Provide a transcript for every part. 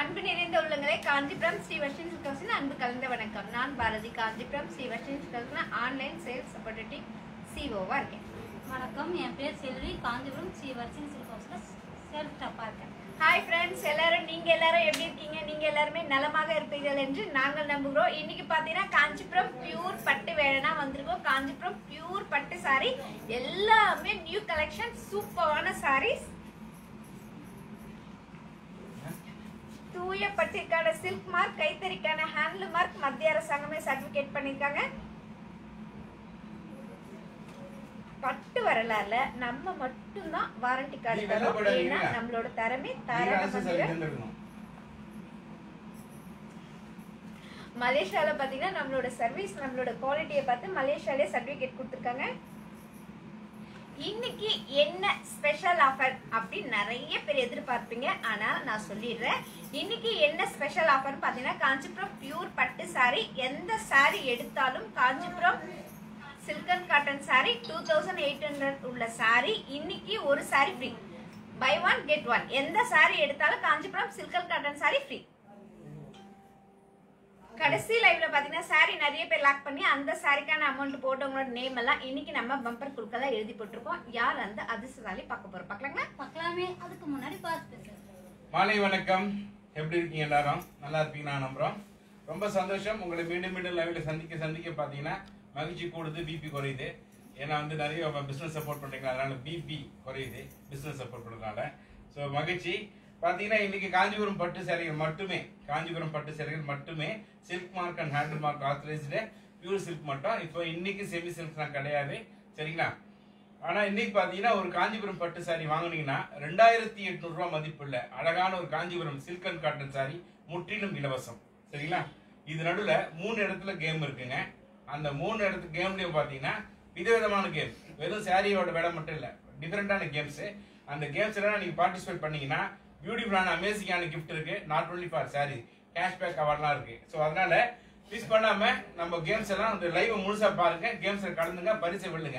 அன்பு நிறைந்த உள்ளங்களை காஞ்சிபுரம் ஸ்ரீ வர்ஷன் சில்கர்ஸின் அன்பு கலந்த வணக்கம் நான் பாரதி காஞ்சிபுரம் ஸ்ரீ வர்ஷன் சில்கர்ஸ்ல ஆன்லைன் சேல்ஸ் சப்போர்ட்டிவ் சிஓவா இருக்கேன் வணக்கம் என் பேர் செல்வி காஞ்சிபுரம் ஸ்ரீ வர்ஷன் சில்க் ஹவுஸில் சேல்ஸ் ஸ்டாப்பாக இருக்கேன் ஹாய் ஃப்ரெண்ட்ஸ் எல்லாரும் நீங்க எல்லாரும் எப்படி இருக்கீங்க நீங்க எல்லாருமே நலமாக இருப்பீர்கள் என்று நாங்கள் நம்புகிறோம் இன்னைக்கு பாத்தீங்கன்னா காஞ்சிபுரம் பியூர் பட்டு வேலைனா வந்திருக்கோம் காஞ்சிபுரம் பியூர் பட்டு சாரி எல்லாமே நியூ கலெக்ஷன் சூப்பரான சாரீஸ் தூய பட்டிற்கான சில்க் மார்க் கைத்தறிக்கான ஹேண்ட்லூம் மார்க் மத்திய அரசாங்கமே சர்டிபிகேட் பண்ணிருக்காங்க பட்டு வரலாறுல நம்ம மட்டும்தான் வாரண்டி கார்டு நீ வெளில தரோம் போடாதீங்க. ஏன்னா நம்மளோட திறமை நீங்க தாராள அரசு சரி மந்திரம் தந்துருக்கணும். மலேசியால பாத்தீங்கன்னா நம்மளோட சர்வீஸ் நம்மளோட குவாலிட்டியை பார்த்து மலேசியாலே சர்டிபிகேட் கொடுத்துருக்காங்க இன்னைக்கு என்ன ஸ்பெஷல் ஆஃபர் அப்படின்னு நிறைய பேர் எதிர்பார்ப்பீங்க ஆனா நான் சொல்லிடுறேன் இன்னைக்கு என்ன ஸ்பெஷல் ஆஃபர் பாத்தீங்கன்னா காஞ்சிபுரம் பியூர் பட்டு saree எந்த saree எடுத்தாலும் Kanchipuram silken cotton saree two thousand eight hundred உள்ள saree இன்னைக்கு ஒரு saree free buy one get one எந்த saree எடுத்தாலும் Kanchipuram silken cotton saree free கடைசி லைவ்ல பாத்தீங்கன்னா saree நிறைய பேர் லாக் பண்ணி அந்த சாரிக்கான அமௌண்ட் போட்டவங்களோட நேம் எல்லாம் இன்னைக்கு நம்ம பம்பர் குழுக்கெல்லாம் எழுதி போட்டிருக்கோம் யார் அந்த அதிர்ஷ்டசாலி பார்க்க போறோம் பார்க்கலாங்களா பார்க்கலாமே அதுக்கு முன்னாடி பார்த்து பேசுகிறேன் மாலை வணக்கம் எப்படி இருக்கீங்க எல்லாரும் நல்லா இருப்பீங்க நான் நம்புறோம் ரொம்ப சந்தோஷம் உங்களை மீண்டும் மீண்டும் லைவ்ல சந்திக்க சந்திக்க பாத்தீங்கன்னா மகிழ்ச்சி கூடுது பிபி குறையுது ஏன்னா வந்து நிறைய பிசினஸ் சப்போர்ட் பண்றீங்க அதனால பிபி குறையுது பிசினஸ் சப்போர்ட் பண்றதுனால ஸோ மகிழ்ச்சி பாத்தீங்கன்னா இன்னைக்கு காஞ்சிபுரம் பட்டு சேலைகள் மட்டுமே காஞ்சிபுரம் பட்டு சேலைகள் மட்டுமே silk mark and handle mark authorised pure silk மட்டும் இப்போ இன்னைக்கு செமி சில்க்லாம் கிடையாது சரிங்களா ஆனா இன்னைக்கு பாத்தீங்கன்னா ஒரு காஞ்சிபுரம் பட்டு சாரி வாங்குனீங்கன்னா ரெண்டாயிரத்தி எட்நூறு ரூபாய் மதிப்புள்ள அழகான ஒரு Kanchipuram silk and cotton saree முற்றிலும் இலவசம் சரிங்களா இது நடுவுல மூணு இடத்துல கேம் இருக்குங்க அந்த மூணு இடத்து கேம்லயும் பாத்தீங்கன்னா விதவிதமான கேம் வெறும் சாரியோட வேலை மட்டும் இல்ல டிஃபரெண்டான கேம்ஸ் அந்த கேம்ஸ் எல்லாம் நீங்க பார்ட்டிசிபேட் பண்ணீங்கன்னா பியூட்டிஃபுல்லான அமேசிங்கான gift இருக்கு not only for saree cashback அவார்ட்லாம் இருக்கு ஸோ அதனால மிஸ் பண்ணாம நம்ம கேம்ஸ் எல்லாம் அந்த லைவ் முழுசா பாருங்க கேம்ஸ்ல கலந்துங்க பரிசை வெல்லுங்க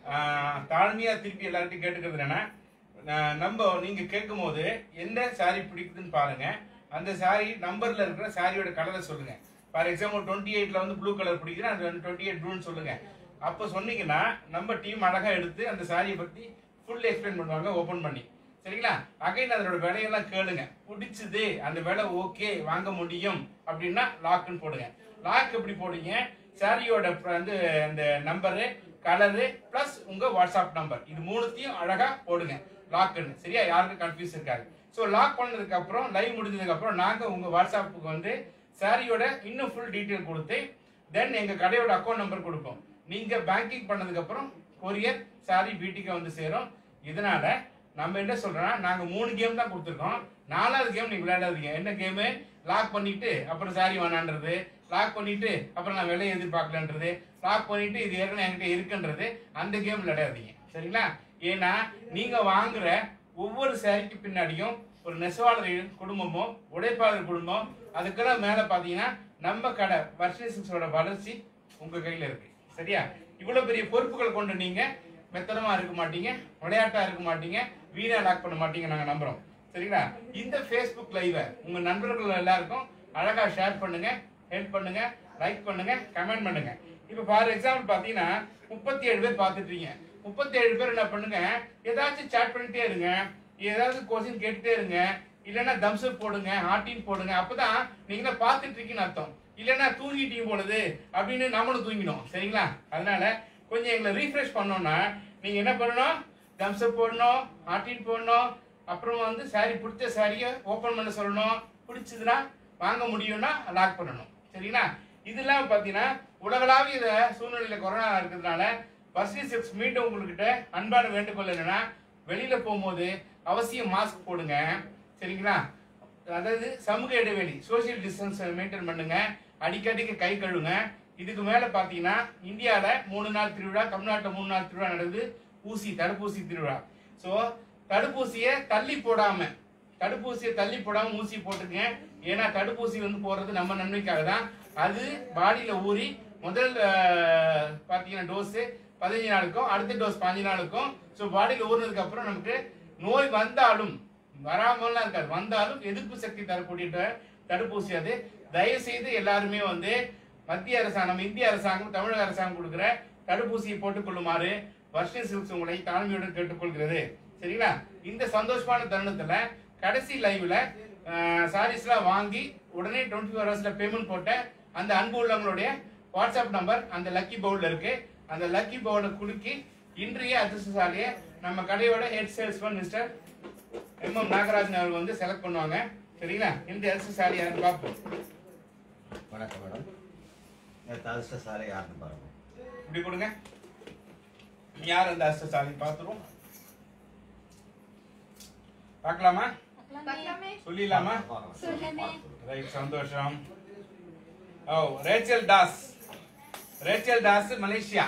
ஆஹ் தாழ்மையா திருப்பி எல்லார்ட்டையும் கேட்டுக்கிறது என்னன்னா ஆஹ் நம்ம நீங்க கேட்கும் போது எந்த சாரி பிடிக்குதுன்னு பாருங்க அந்த சாரி நம்பர்ல இருக்கிற சாரியோட கலரை சொல்லுங்க ஃபார் எக்ஸாம்பிள் டுவெண்ட்டி எயிட்ல வந்து ப்ளூ கலர் பிடிக்குது அந்த டுவெண்ட்டி எயிட் ப்ளூன்னு சொல்லுங்க அப்போ சொன்னீங்கன்னா நம்ம டீம் அழகா எடுத்து அந்த சாரியை பத்தி ஃபுல் எக்ஸ்பிளைன் பண்ணுவாங்க ஓபன் பண்ணி சரிங்களா அகைன் அதோட விலையெல்லாம் கேளுங்க பிடிச்சது அந்த விலை ஓகே வாங்க முடியும் அப்படின்னா லாக்குன்னு போடுங்க லாக் எப்படி போடுங்க சாரியோட வந்து அந்த நம்பரு கலரு பிளஸ் உங்க வாட்ஸ்அப் நம்பர் இது மூணுத்தையும் அழகா போடுங்க லாக்குன்னு சரியா யாருக்கும் கன்ஃபியூஸ் இருக்காது ஸோ லாக் பண்ணதுக்கு அப்புறம் லைவ் முடிஞ்சதுக்கு அப்புறம் நாங்க உங்க வாட்ஸ்அப்புக்கு வந்து சாரியோட இன்னும் ஃபுல் டீட்டெயில் கொடுத்து தென் எங்க கடையோட அக்கௌண்ட் நம்பர் கொடுப்போம் நீங்க பேங்கிங் பண்ணதுக்கு அப்புறம் கொரியர் சாரி வீட்டுக்கு வந்து சேரும் இதனால நம்ம என்ன சொல்றோம்னா நாங்க மூணு கேம் தான் கொடுத்துருக்கோம் நாலாவது கேம் நீங்க விளையாடாதீங்க என்ன கேமு லாக் பண்ணிட்டு அப்புறம் சாரி வேணான்றது லாக் பண்ணிட்டு அப்புறம் நான் விலையை எதிர்பார்க்கலன்றது லாக் பண்ணிட்டு இது ஏற்கனவே என்கிட்ட இருக்குன்றது அந்த கேம் விளையாடாதீங்க சரிங்களா ஏன்னா நீங்க வாங்குற ஒவ்வொரு சாரிக்கு பின்னாடியும் ஒரு நெசவாளர் குடும்பமும் உடைப்பாளர் குடும்பம் அதுக்கெல்லாம் மேல பாத்தீங்கன்னா நம்ம கடை வர்ஷன்ஸோட வளர்ச்சி உங்க கையில இருக்கு சரியா இவ்வளவு பெரிய பொறுப்புகள் கொண்டு நீங்க மெத்தனமா இருக்க மாட்டீங்க விளையாட்டா இருக்க மாட்டீங்க வீணா லாக் பண்ண மாட்டீங்க நாங்க நம்புறோம் சரிங்களா இந்த ஃபேஸ்புக் லைவ உங்க நண்பர்கள் எல்லாருக்கும் அழகா ஷேர் பண்ணுங்க ஹெல்ப் பண்ணுங்க லைக் பண்ணுங்க கமெண்ட் பண்ணுங்க இப்ப ஃபார் எக்ஸாம்பிள் பாத்தீங்கன்னா முப்பத்தி ஏழு பேர் பார்த்துட்டு இருக்கீங்க முப்பத்தி ஏழு பேர் என்ன பண்ணுங்க ஏதாச்சும் சேட் பண்ணிட்டே இருங்க ஏதாவது கொஸ்டின் கேட்டுட்டே இருங்க இல்லைன்னா தம்ஸ் அப் போடுங்க ஹார்டின் போடுங்க அப்பதான் நீங்க பார்த்துட்டு இருக்கீங்கன்னு அர்த்தம் இல்லைன்னா தூங்கிட்டீங்க போடுது அப்படின்னு நம்மளும் தூங்கிடும் சரிங்களா அதனால கொஞ்சம் எங்களை ரீஃப்ரெஷ் பண்ணோம்னா நீங்க என்ன பண்ணணும் தம்ஸ் அப் போடணும் ஹார்டின் போடணும் அப்புறம் வந்து சாரி பிடிச்ச சாரியை ஓப்பன் பண்ண சொல்லணும் பிடிச்சதுன்னா வாங்க முடியும்னா லாக் பண்ணணும் சரிங்களா இதெல்லாம் பார்த்தீங்கன்னா உலகளாவிய இத சூழ்நிலையில கொரோனா இருக்கிறதுனால பஸ்லி சிப்ஸ் மீண்டும் உங்ககிட்ட அன்பான வேண்டுகோள் என்னன்னா வெளியில போகும்போது அவசியம் மாஸ்க் போடுங்க சரிங்களா அதாவது சமூக இடைவெளி சோஷியல் டிஸ்டன்ஸ் மெயின்டைன் பண்ணுங்க அடிக்கடிக்கு கை கழுவுங்க இதுக்கு மேல பாத்தீங்கன்னா இந்தியால மூணு நாள் திருவிழா தமிழ்நாட்டுல மூணு நாள் திருவிழா நடக்குது ஊசி தடுப்பூசி திருவிழா சோ தடுப்பூசியை தள்ளி போடாம தடுப்பூசியை தள்ளி போடாம ஊசி போட்டுங்க ஏன்னா தடுப்பூசி வந்து போடுறது நம்ம நன்மைக்காக தான் அது பாடியில ஊறி முதல் அஹ், பாத்தீங்கன்னா டோஸ் பதினஞ்சு நாளுக்கும் அடுத்த டோஸ் பாஞ்சு நாளுக்கும் ஸோ பாடியில் ஊறினதுக்கு அப்புறம் நமக்கு நோய் வந்தாலும் வராமலாம் இருக்காது வந்தாலும் எதிர்ப்பு சக்தி தரக்கூடிய த- தடுப்பூசி அது தயவு செய்து எல்லாருமே வந்து மத்திய அரசாங்கம் இந்திய அரசாங்கம் தமிழக அரசாங்கம் கொடுக்குற தடுப்பூசியை போட்டுக் கொள்ளுமாறு வர்ஷன் சில்க்ஸ் உங்களை தாழ்மையுடன் கேட்டுக்கொள்கிறது சரிங்களா இந்த சந்தோஷமான தருணத்துல கடைசி லைவ்ல சாரீஸ்லாம் வாங்கி உடனே டுவெண்ட்டி ஃபோர் ஹவர்ஸ்ல பேமெண்ட் போட்ட அந்த அன்பு உள்ளவங்களுடைய வாட்ஸ்அப் நம்பர் அந்த லக்கி பவுல்ல இருக்கு அந்த லக்கி பவுலை குலுக்கி இன்றைய அதிர்ஷ்டசாலியை நம்ம கடையோட head salesman mister M M Nagarajan அவர்கள் வந்து செலக்ட் பண்ணுவாங்க சரிங்களா இன்றைய அதிர்ஷ்டசாலி யாருன்னு பார்ப்போம் வணக்கம் மேடம் நேற்று அதிர்ஷ்ட சாலை யாருன்னு பாருங்க இப்படி கொடுங்க யார் அந்த அதிர்ஷ்டசாலி பார்த்துருவோம் பார்க்கலாமா பார்க்கலாமே சொல்லிடலாமா பார்க்கலாம். சொல்லுமே. ரைட் சந்தோஷம் oh Rachel Das Rachel Das Malaysia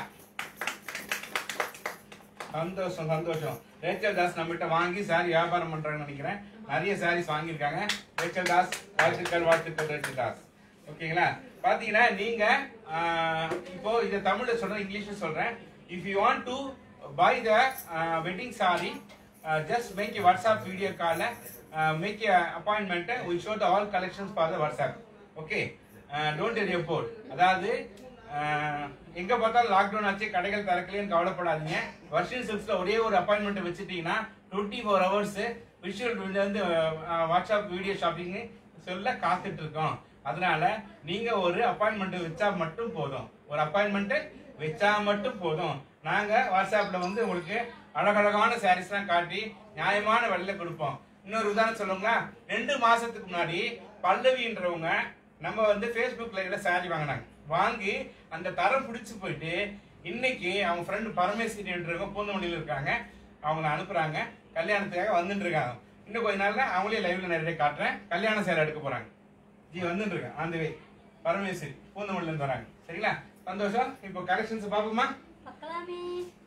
சந்தோஷம் சந்தோஷம் ரேச்சல் தாஸ் நம்மகிட்ட வாங்கி சாரி வியாபாரம் பண்றாங்கன்னு நினைக்கிறேன் நிறைய சாரீஸ் வாங்கியிருக்காங்க ரேச்சல் தாஸ் வாழ்த்துக்கள் வாழ்த்துக்கள் ரேச்சல் தாஸ் ஓகேங்களா பாத்தீங்கன்னா நீங்க ஆஹ், இப்போ இதை தமிழ்ல சொல்றேன் இங்கிலீஷ்ல சொல்றேன் if you want to buy the wedding saree just make a WhatsApp video call make a appointment will show the all collections for the WhatsApp okay don't report அதாவது ஆஹ், எங்க பார்த்தாலும் லாக்டவுன் ஆச்சு கடைகள் திறக்கலைன்னு கவலைப்படாதீங்க வர்ஷன் சில்க்ஸ்ல ஒரே ஒரு அப்பாயின்மெண்ட் வச்சுட்டீங்கன்னா டுவெண்ட்டி ஃபோர் ஹவர்ஸ் விஷுவல் வந்து ஆஹ், வாட்ஸ்அப் வீடியோ ஷாப்பிங் சொல்ல காத்துட்டு இருக்கோம் அதனால நீங்க ஒரு அப்பாயின்மெண்ட் வச்சா மட்டும் போதும் ஒரு அப்பாயின்மெண்ட் வச்சா மட்டும் போதும் நாங்க வாட்ஸ்அப்ல வந்து உங்களுக்கு அழகழகான சாரீஸ்லாம் காட்டி நியாயமான விலையில கொடுப்போம் இன்னொரு உதாரணம் சொல்லுங்களா ரெண்டு மாசத்துக்கு முன்னாடி பல்லவின்றவங்க நம்ம வந்து ஃபேஸ்புக் லைவ்ல சாரி வாங்கினாங்க வாங்கி அந்த தரம் பிடிச்சு போயிட்டு இன்னைக்கு அவங்க ஃப்ரெண்டு பரமேஸ்வரின்றவங்க பூந்தமல்லியில் இருக்காங்க அவங்கள அனுப்புறாங்க கல்யாணத்துக்காக வந்துட்டு இருக்காங்க இன்னும் கொஞ்ச நாள்ல அவங்களே லைவ்ல நிறைய காட்டுறேன் கல்யாண சேலை எடுக்க போறாங்க ஜி வந்துட்டு இருக்கேன் ஆன் வே பரமேஸ்வரி பூந்தமல்லில இருந்து வராங்க சரிங்களா சந்தோஷம் இப்போ கலெக்ஷன்ஸ் பார்ப்போமா பார்க்கலாமே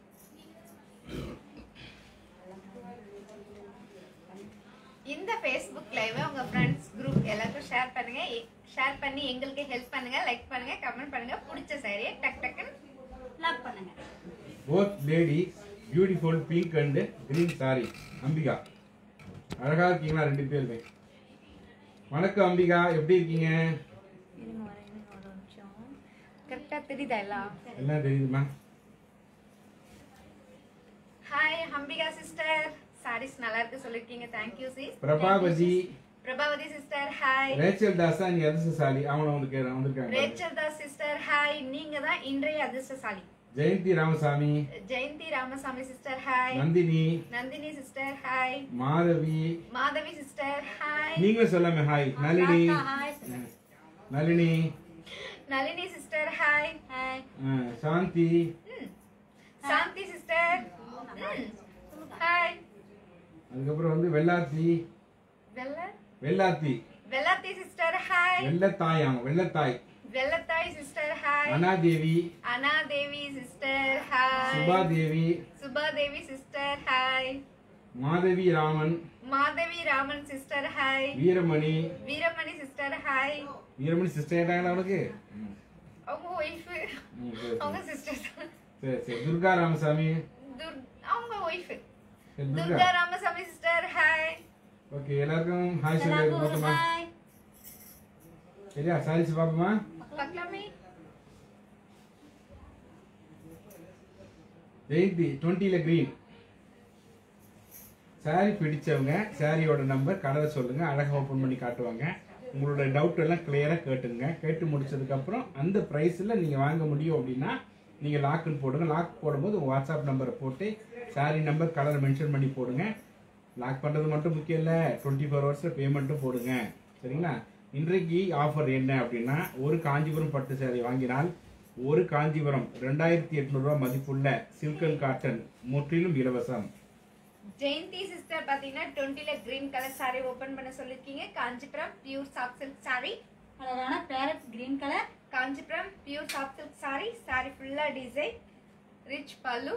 இந்த ஃபேஸ்புக் லைவ் உங்க ஃப்ரெண்ட்ஸ் குரூப் எல்லாருக்கும் ஷேர் பண்ணுங்க ஷேர் பண்ணி எங்களுக்கு ஹெல்ப் பண்ணுங்க லைக் பண்ணுங்க கமெண்ட் பண்ணுங்க பிடிச்ச சாரியை டக் டக்குன்னு லாக் பண்ணுங்க both lady beautiful pink and green saree Ambika அழகா இருக்கீங்களா ரெண்டு பேருமே வணக்கம் அம்பிகா எப்படி இருக்கீங்க இருங்க வரேன் இருங்க ஒரு நிமிஷம் கரெக்டா தெரியுதா எல்லாம் எல்லாம் தெரியுதுமா ஹாய் அம்பிகா சிஸ்டர் சாரீஸ் நல்லா இருக்கு சொல்லிருக்கீங்க thank you sis Prabhavathi Prabhavathi sister hi Rachel தாஸா நீ அதிர்ஷ்டசாலி அவங்க வந்து வந்திருக்காங்க ரேச்சல் தாஸ் சிஸ்டர் ஹாய் நீங்க தான் இன்றைய அதிர்ஷ்டசாலி Jayanthi Ramasamy Jayanthi Ramasamy sister hi Nandini Nandini sister hi Madhavi Madhavi sister hi நீங்களும் சொல்லாம hi Nalini hi Nalini Nalini sister hi hi அஹ், சாந்தி சாந்தி சிஸ்டர் ஹாய் அதுக்கப்புறம் வந்து வெள்ளாத்தி வெள்ள வெள்ளாத்தி வெள்ளத்தி சிஸ்டர் ஹாய் வெள்ளத்தாய் அவங்க Vellathai Vellathai sister hi Anadevi Anadevi sister hi Subadevi Subadevi sister hi Madhavi Raman Madhavi Raman sister hi Veeramani Veeramani sister hi Veeramani sister ஏட்டாங்களா அவனுக்கு அவங்க ஒய்ஃப் ம், சரி, அவங்க சரி. சிஸ்டர் சரி சரி துர்கா ராமசாமி அவங்க ஒய்ஃப் சரி, Durga Durga Ramasamy sister hi okay எல்லாருக்கும் ஹாய் சொல்லி எல்லாருக்கும் மொத்தமா ஹாய் சரியா சாரிச்சு பாப்போமா பார்க்கலாமே ஜெயந்தி டுவெண்ட்டில கிரீன் சாரி பிடிச்சவங்க சாரியோட நம்பர் கலரை சொல்லுங்க அழகா ஓப்பன் பண்ணி காட்டுவாங்க உங்களோட டவுட் எல்லாம் கிளியரா கேட்டுங்க கேட்டு முடிச்சதுக்கு அப்புறம் அந்த பிரைஸ்ல நீங்க வாங்க முடியும் அப்படின்னா நீங்க லாக்குன்னு போடுங்க லாக் போடும்போது உங்க வாட்ஸ்அப் நம்பரை போட்டு சாரி நம்பர் கலர் மென்ஷன் பண்ணி போடுங்க லாக் பண்றது மட்டும் முக்கியம் இல்லை டுவெண்ட்டி ஃபோர் ஹவர்ஸ்ல பேமெண்ட்டும் போடுங்க சரிங்களா இன்றைக்கு ஆஃபர் என்ன அப்படின்னா ஒரு காஞ்சிபுரம் பட்டு சாரி வாங்கினால் ஒரு காஞ்சிபுரம் ரெண்டாயிரத்தி எட்நூறுரூவா மதிப்புள்ள சில்கன் காட்டன் முற்றிலும் இலவசம் ஜெயந்தி சிஸ்டர் பாத்தீங்கன்னா டுவெண்ட்டில கிரீன் கலர் சாரி ஓபன் பண்ண சொல்லிருக்கீங்க Kanchipuram pure soft silk sari கலரான parrot green colour Kanchipuram pure soft silk sari sari ஃபுல்லா design rich pallu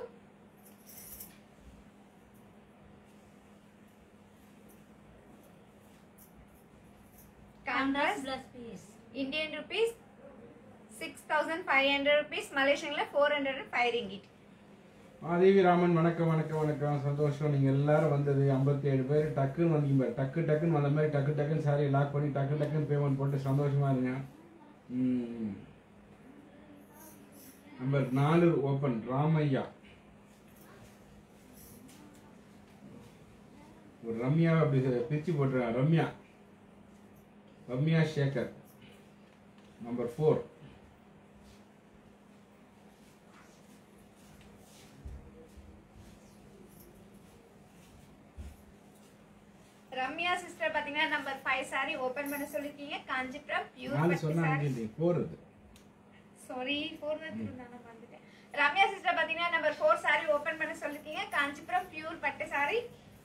contrast contrast plus piece Indian rupees six thousand five hundred rupees மலேசியன்ல four hundred five ringgit Adevi Raman வணக்கம் வணக்கம் வணக்கம் சந்தோஷம் நீங்க எல்லாரும் வந்தது 57 ஏழு பேர் டக்குன்னு வந்தீங்க பாரு. டக்கு டக்குன்னு வந்த மாதிரி டக்கு டக்குன்னு சாரி லாக் பண்ணி டக்கு டக்குன்னு பேமெண்ட் போட்டு சந்தோஷமா இருங்க ம். நம்பர் நாலு ஓப்பன் ராமையா ஒரு ரம்யாவை அப்படி பிரிச்சு போட்டுருக்காங்க Ramya Ramya Sekar number four Ramya sister பாத்தீங்கன்னா நம்பர் ஃபைவ் சாரி ஓபன் பண்ண சொல்லிருக்கீங்க காஞ்சிபுரம் பியூர் நாலு பட்டு சொன்னா சாரி அஞ்சு போறது சாரி ஃபோர் நான் வந்துட்டேன் ரம்யா சிஸ்டர் பாத்தீங்கன்னா நம்பர் ஃபோர் சாரி ஓபன் பண்ண சொல்லிருக்கீங்க காஞ்சிபுரம் பியூர் பட்டு சாரி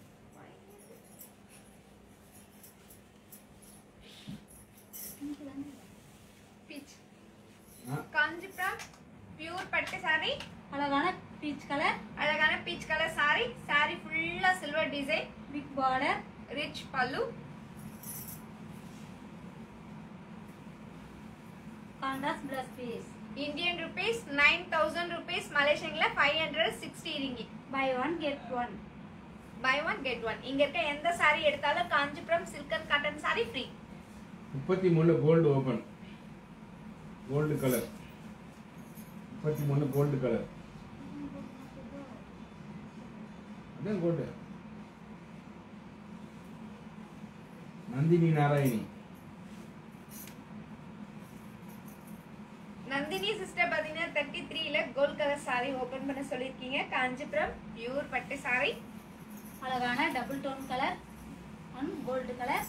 பீச் ஆ. காஞ்சிபுரம் பியூர் பட்டு சாரி அழகான பீச் கலர் அழகான பீச் கலர் சாரி சாரி ஃபுல்லா silver design big border rich pallu contrast plus piece Indian rupees nine thousand rupees மலேசியன்ல five hundred sixty ringgit buy one get one buy one get one இங்க இருக்க எந்த சாரி எடுத்தாலும் Kanchipuram silken cotton sari free முப்பத்தி மூணு gold open gold colour முப்பத்தி மூணு gold colour அதான் கோல்டு நந்தினி நாராயணி நந்தினி சிஸ்டர் பாத்தீங்கன்னா தேர்ட்டி த்ரீல கோல்ட் கலர் சாரி ஓபன் பண்ண சொல்லியிருக்கீங்க காஞ்சிபுரம் பியூர் பட்டு சாரி அழகான double tone colour and gold colour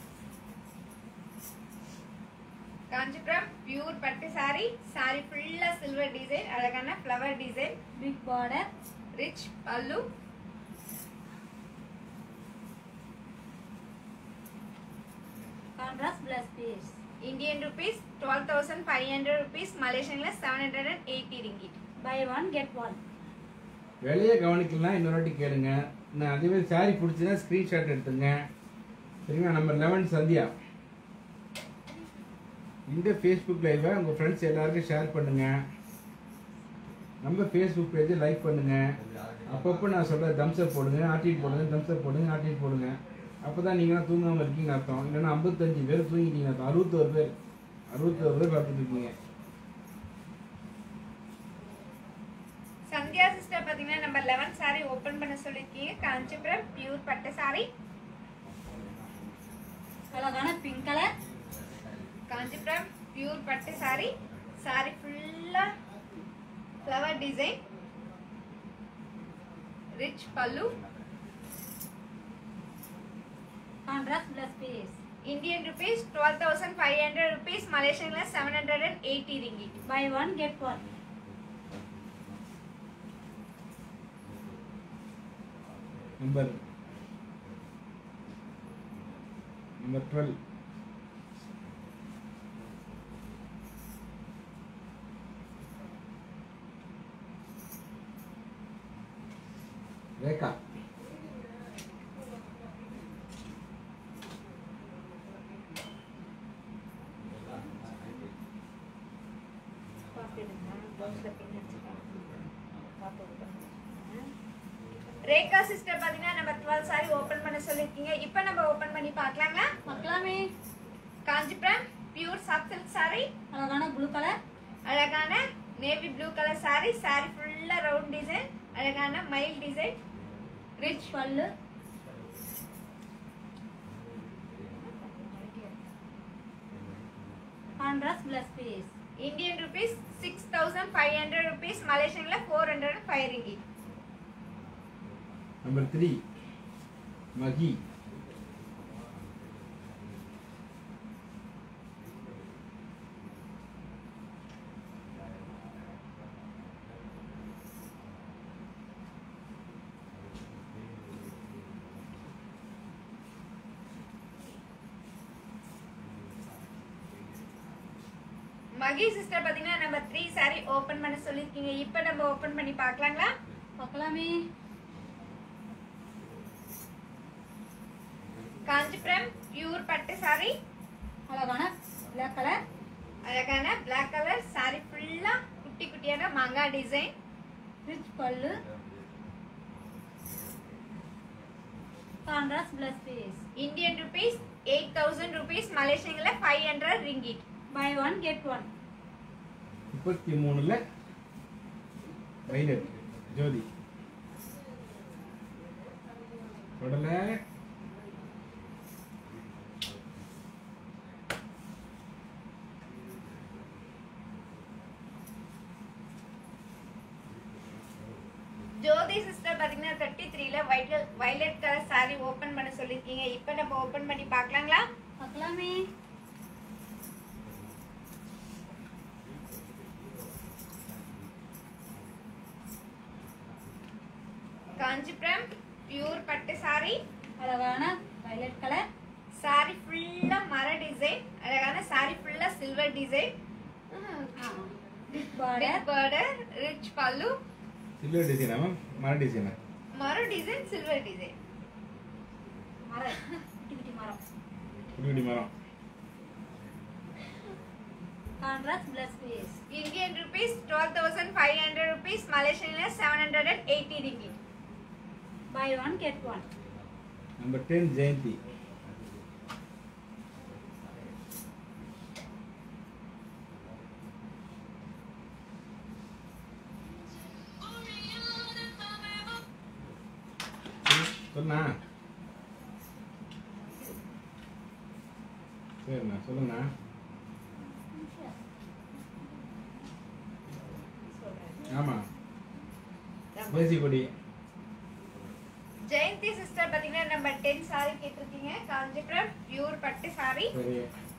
Kanchipuram pure பட்டு சாரி சாரி ஃபுல்லா சில்வர் டிசைன் அழகான flower design big border rich pallu contrast plus piece Indian rupees twelve thousand five hundred rupees மலேசியன்ல seven hundred and eighty ringgit buy one get one விலையை கவனிக்கலாம் இன்னொரு வாட்டி கேளுங்க நான் அதே மாதிரி சாரி பிடிச்சதா ஸ்க்ரீன்ஷாட் எடுத்துங்க சரிங்களா நம்பர் லெவன் சந்தியா இந்த ஃபேஸ்புக் லைவை உங்கள் ஃப்ரெண்ட்ஸ் எல்லாருக்கும் ஷேர் பண்ணுங்க நம்ம ஃபேஸ்புக் பேஜை லைக் பண்ணுங்க அப்பப்போ நான் சொல்ற தம்ஸ்அப் போடுங்க ஆர்டிட் போடுங்க தம்ஸ்அப் போடுங்க ஆர்டிட் போடுங்க அப்போ தான் நீங்களாம் தூங்காமல் இருக்கீங்கன்னு அர்த்தம் இல்லைன்னா ஐம்பத்தஞ்சு பேர் தூங்கிட்டீங்க அர்த்தம் அறுபத்தோரு பேர் அறுபத்தோரு பேர் பார்த்துட்டு இருக்கீங்க சந்தியா சிஸ்டர் பாத்தீங்கன்னா நம்பர் லெவன் சாரி ஓபன் பண்ண சொல்லியிருக்கீங்க காஞ்சிபுரம் பியூர் பட்டு சாரி அழகான பிங்க் கலர் காஞ்சிபுரம் பியூர் பட்டு சாரி சாரி ஃபுல்லா flower design rich pallu contrast plus piece Indian rupees twelve thousand five hundred rupees மலேசியன்ல seven hundred and eighty ringgit buy one get one number number twelve Rekha Rekha sister பாத்தீங்கன்னா number twelve sari open பண்ண சொல்லியிருக்கீங்க இப்போ நம்ம open பண்ணி பார்க்கலாங்களா பார்க்கலாமே Kanchipuram pure soft silk sari அழகான ப்ளூ கலர் அழகான navy blue colour sari sari ஃபுல்லா ரவுண்ட் டிசைன் அழகான மயில் design rich pallu contrast plus piece Indian rupees six thousand five hundred rupees மலேசியன்ல four hundred five ringgit number three Magi Magi sister பாத்தீங்கன்னா நம்பர் த்ரீ சாரி ஓபன் பண்ண சொல்லியிருக்கீங்க இப்போ நம்ம ஓபன் பண்ணி பார்க்கலாங்களா பார்க்கலாமே காஞ்சிபுரம் பியூர் பட்டு சாரி அழகான பிளாக் கலர் அழகான Black கலர் சாரி ஃபுல்லா குட்டி குட்டியான மாங்காய் design rich pallu contrast plus piece Indian rupees eight thousand rupees மலேசியன்ல five hundred ringgit buy one get one முப்பத்தி மூணுல வைலட் ஜோதி உடனே ஜோதி சிஸ்டர் பாத்தீங்கன்னா தேர்ட்டி த்ரீல violet violet colour sari open பண்ண சொல்லிருக்கீங்க இப்போ நம்ம ஓபன் பண்ணி பார்க்கலாங்களா பார்க்கலாமே காஞ்சிபுரம் பியூர் பட்டு சாரி அழகான வயலட் கலர் சாரி ஃபுல்லா மர டிசைன் அழகான சாரி ஃபுல்லா silver design big border border rich pallu silver டிசைனா மேம் மர டிசைனா மர டிசைன் சில்வர் டிசைன் மரம் குட்டி குட்டி மரம் குடி குடி மரம் contrast plus piece Indian rupees twelve thousand five hundred rupees மலேசியன்ல seven hundred and eighty ringgit buy one get one number ten Jayanthi சொன்னா சரிண்ணா சொல்லுங்கண்ணா ஆமா தேசி கொடி ஜெயந்தி சிஸ்டர் பாத்தீங்கன்னா நம்ம டென் சாரி கேட்டிருக்கீங்க காஞ்சிபுரம் பியூர் பட்டு சாரி சரி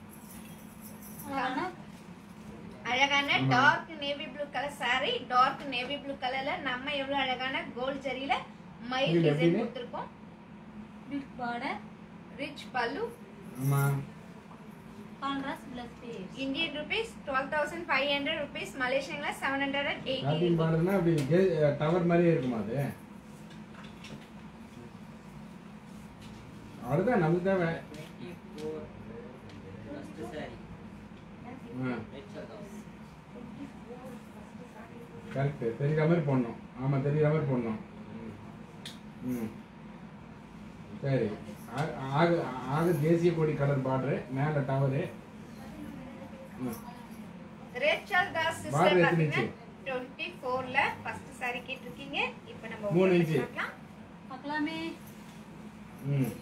அழகான அழகான ஆமா. Dark navy blue colour sari dark navy blue கலர்ல நம்ம எவ்வளவு அழகான கோல்ட் ஜரியில மயில் இதுல டிசைன் எப்படின்னு? கொடுத்துருக்கோம் பிக் பார்டர் ரிச் பல்லு ஆமா contrast plus piece Indian rupees twelve thousand five hundred rupees மலேசியன்ல seven hundred and eighty shopping பாடுறதுன்னா அப்படி டவர் மாதிரியே இருக்குமா அது அவ்வளோதான் நமக்கு தேவை ஆ கரெக்டு தெரிகிற மாதிரி போடணும் ஆமாம் தெரிகிற மாதிரி போடணும் ம் சரி ஆ- ஆக ஆக தேசிய கொடி கலர் பார்டரு மேலே tower Rachel Das Border sister எத்தனை பாத்தீங்கன்னா inch? டுவெண்ட்டி ஃபோர்ல ஃபர்ஸ்ட் சாரி கேட்டிருக்கீங்க இப்போ நம்ம மூணு open inch. பண்ணி பார்க்கலாம். பார்க்கலாமே ம்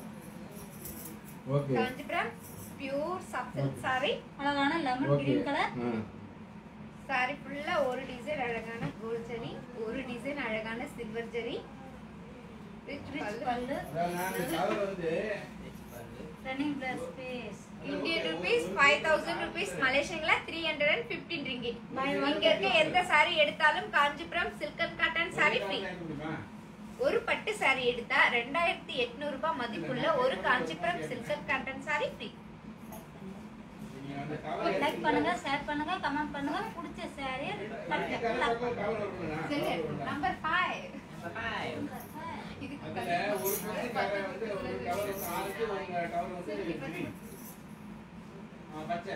okay Kanchipuram pure sub silk sari அழகான லெமன் ஓகே கிரீன் கலர் ஆ சாரி ஃபுல்லா ஒரு டிசைன் அழகான கோல்ட் ஜரி ஒரு டிசைன் அழகான silver zari rich rich pallu pallu வந்து running blouse piece Indian rupees five thousand rupees மலேசியன்ல three hundred and fifteen ringgit இங்க இருக்க எந்த சாரி எடுத்தாலும் Kanchipuram silken cotton sari free ஒரு பட்டு சாரி எடுத்தா ரெண்டாயிரத்தி எட்நூறு ரூபாய் மதிப்புள்ள ஒரு Kanchipuram silken cotton sari free like பண்ணுங்க ஷேர் பண்ணுங்க கமெண்ட் பண்ணுங்க பிடிச்ச சாரியை நம்பர் ஃபைவ் இதுக்கு அதுல ஒரு பத்து டவர் வந்து ஒரு டவர் வந்து ஆறுக்கு ஒரு டவர் வந்து green. ஆ, பச்சை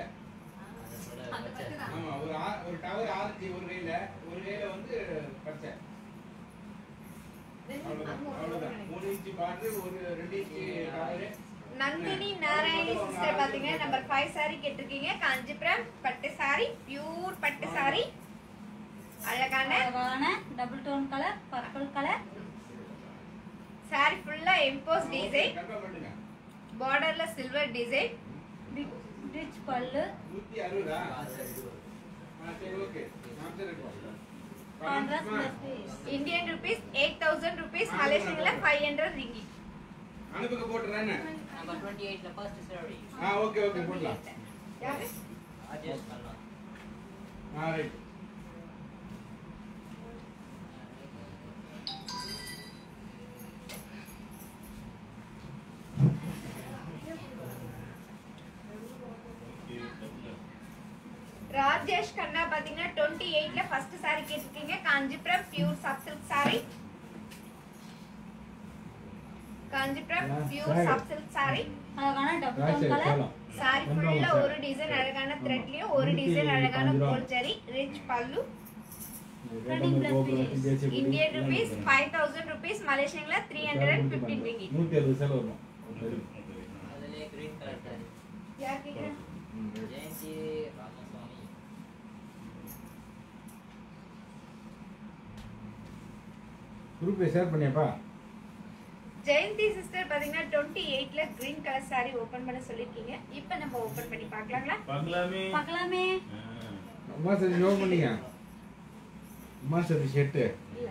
ஆமா ஒரு ஆ- ஒரு டவர் ஆரஞ்சு ஒரு கையில ஒரு கையில வந்து பச்சை அவ்வளவுதான் அவ்வளவுதான் மூணு இன்ச்சு பாட்டு ஒரு ரெண்டு inch tower Nandini Narayani sister பாத்தீங்கன்னா நம்பர் ஃபைவ் சாரி கேட்டிருக்கீங்க காஞ்சிபுரம் பட்டு சாரி பியூர் பட்டு சாரி அழகான அழகான double tone colour purple colour sari ஃபுல்லா எம்போஸ் டிசைன் கன்ஃபார்ம் பண்ணுங்க பார்டர்ல சில்வர் டிசைன் பிக் ரிச் பல்லு நூத்தி அறுபதா ஆ, சரி ஓகே நான் சரி contrast plus piece Indian rupees eight thousand rupees மலேசியன்ல ஃபைவ் ஹண்ட்ரட் ரிங்கி அனுப்புங்க போட்டுறேன் Number 28, the first story. ஆ ஓகே ஓகே போடலாம் யாரு Adjust பண்ணலாம். ஆ ரைட் ராஜேஷ் கண்ணா பாத்தீங்கன்னா டுவெண்ட்டி எயிட்ல ஃபர்ஸ்ட் சாரி கேட்டிருக்கீங்க Kanchipuram pure sub silk sari Kanchipuram ஆ, pure saree. Sub silk sari அழகான டபுள் டோன் சரி கலர் போலாம் சாரி கொண்டு ஃபுல்லா வாங்க, ஒரு sir. டிசைன் அழகான ஆமா. த்ரெட்லயும் ஒரு நூத்தி டிசைன் அழகான அஞ்சு ரூபா. Gold zari rich pallu Thirteen plus fees. Indian rupees five thousand rupees மலேசியன்ல three hundred and fifteen ringgit நூற்றி அறுபது சேலை வரும் அதிலே green color saree. யார் கேட்குறேன் ஜெயந்தி ராமசாமி குரூப்பில் ஷேர் பண்ணியாப்பா ஜெயந்தி சிஸ்டர் பாத்தீங்கன்னா டுவெண்ட்டி எயிட்ல கிரீன் கலர் saree ஓபன் பண்ண சொல்லிருக்கீங்க இப்போ நம்ம ஓபன் பண்ணி பார்க்கலாங்களா பார்க்கலாமே பார்க்கலாமே உமா சதி நோ பண்ணீங்க உமா சதி ஷெட்டு இல்ல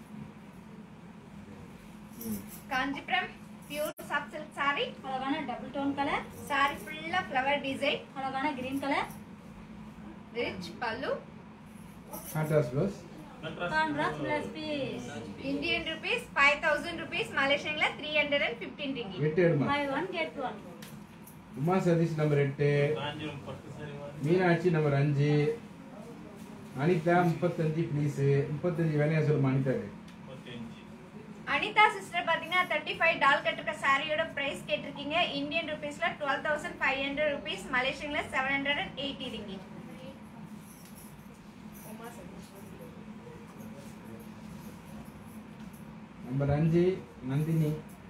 Kanchipuram pure soft silk saree அழகான டபுள் டோன் கலர் saree ஃபுல்லா ஃப்ளவர் டிசைன் அழகான green colour rich pallu contrast blouse contrast plus piece Indian rupees five thousand rupees மலேசியன்ல three hundred and fifteen ringgit எட்டு எடுமா buy one get one Uma Sathish number எட்டு Meenakshi number அஞ்சு அனிதா முப்பத்தஞ்சு please முப்பத்தஞ்சு வேலையா சொல்லுமா அனிதாக்கு அனிதா சிஸ்டர் பாத்தீங்கன்னா தேர்ட்டி ஃபைவ் டால் கட்டிருக்க சாரியோட பிரைஸ் கேட்டிருக்கீங்க இந்தியன் ருபீஸ்ல twelve thousand five hundred rupees மலேசியன்ல seven hundred and eighty ringgit number அஞ்சு நந்தினி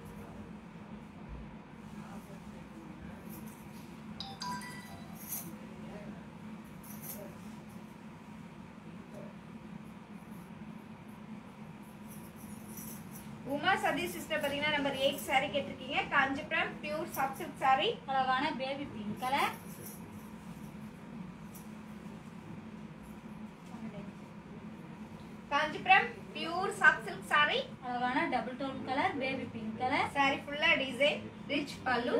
உமா சதீஷ் சிஸ்டர் பாத்தீங்கன்னா நம்பர் எயிட் சாரி கேட்டிருக்கீங்க Kanchipuram pure soft silk sari அழகான baby pink colour Kanchipuram pure soft silk sari அழகான double tone colour baby pink colour sari ஃபுல்லா design rich pallu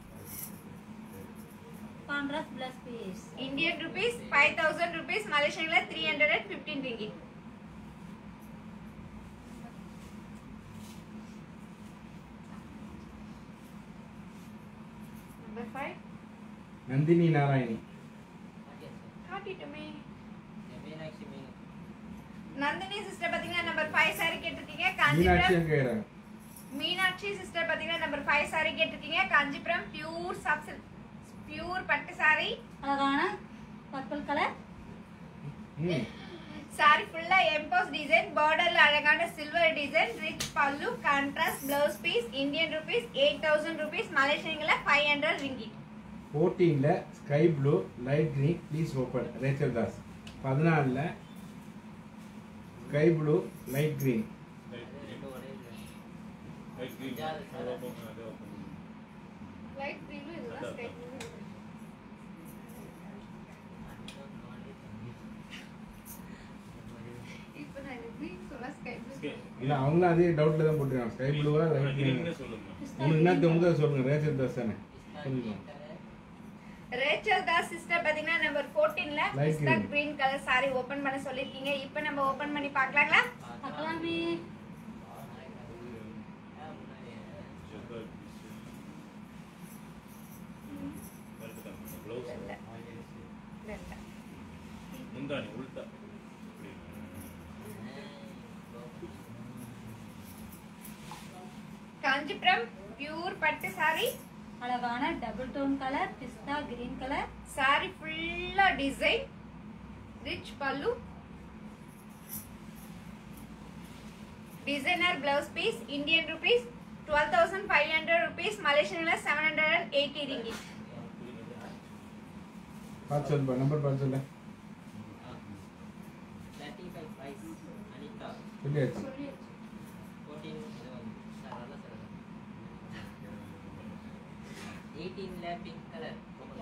contrast plus piece Indian rupees five thousand rupees மலேசியன்ல three hundred and fifteen ringgit number five Nandini Narayani காட்டிட்டுமே மீனாட்சி மீன் Nandini sister பாத்தீங்கன்னா number five sari கேட்டிருக்கீங்க மீனாட்சி காஞ்சிபுரம் எங்க கேட்குறாங்க Meenakshi sister பாத்தீங்கன்னா நம்பர் ஃபைவ் சாரி கேட்டிருக்கீங்க Kanchipuram pure soft silk pure பட்டு சாரி அழகான பர்பிள் கலர் ம் சாரி ஃபுல்லா எம்போஸ் டிசைன் பார்டர்ல அழகான silver design rich pallu contrast blouse piece Indian rupees eight thousand rupees மலேசியன்ல ஃபைவ் ஹண்ட்ரட் ரிங்கி ஃபோர்டீனில் sky blue light green please open Rachel Das பதினாலில் ஸ்கை ப்ளூ லைட் க்ரீன் ரெண்டு ஒரே அஞ்சாவது color. லைட் க்ரீனும் இதுதான் ஸ்கை இப்போ நான் இது க்ரீன் சொல்ல ஸ்கை ப்ளூ இல்லை அவங்களும் அதே டவுட்டில் தான் போட்டுருக்காங்க ஸ்கை ப்ளூவா லைட் க்ரீன் உங்களுக்கு என்ன தோணுதோ அதை சொல்லுங்கள் ரேச்சல் தாஸ் தானே சொல்லுங்க ரேச்சல் தாஸ் சிஸ்டர் பாத்தீங்கன்னா நம்பர் 14ல Light பிஸ்தா green. Green colour sari open பண்ண சொல்லிருக்கீங்க இப்போ நம்ம ஓபன் பண்ணி பார்க்கலாங்களா பார்க்கலாமே இல்ல. ಮುಂದಾನೆ ಉಲ್ಟಾ காஞ்சிபுரம் பியூர் பட்டு சாரி அழகான டபுள் டோன் கலர் பிஸ்தா கிரீன் கலர் சாரி ஃபுல்லா design rich pallu designer blouse piece Indian rupees twelve thousand five hundred rupees மலேசியன்ல seven hundred and eighty ringgit பார்த்து சொல்லுப்பா நம்பர் பார்த்து சொல்ல தேர்ட்டி ஃபைவ் ப்ரைஸ் அனிதா சொல்லியாச்சு ஃபோர்டீன் சார் நல்ல சார் எயிட்டீனில் pink colour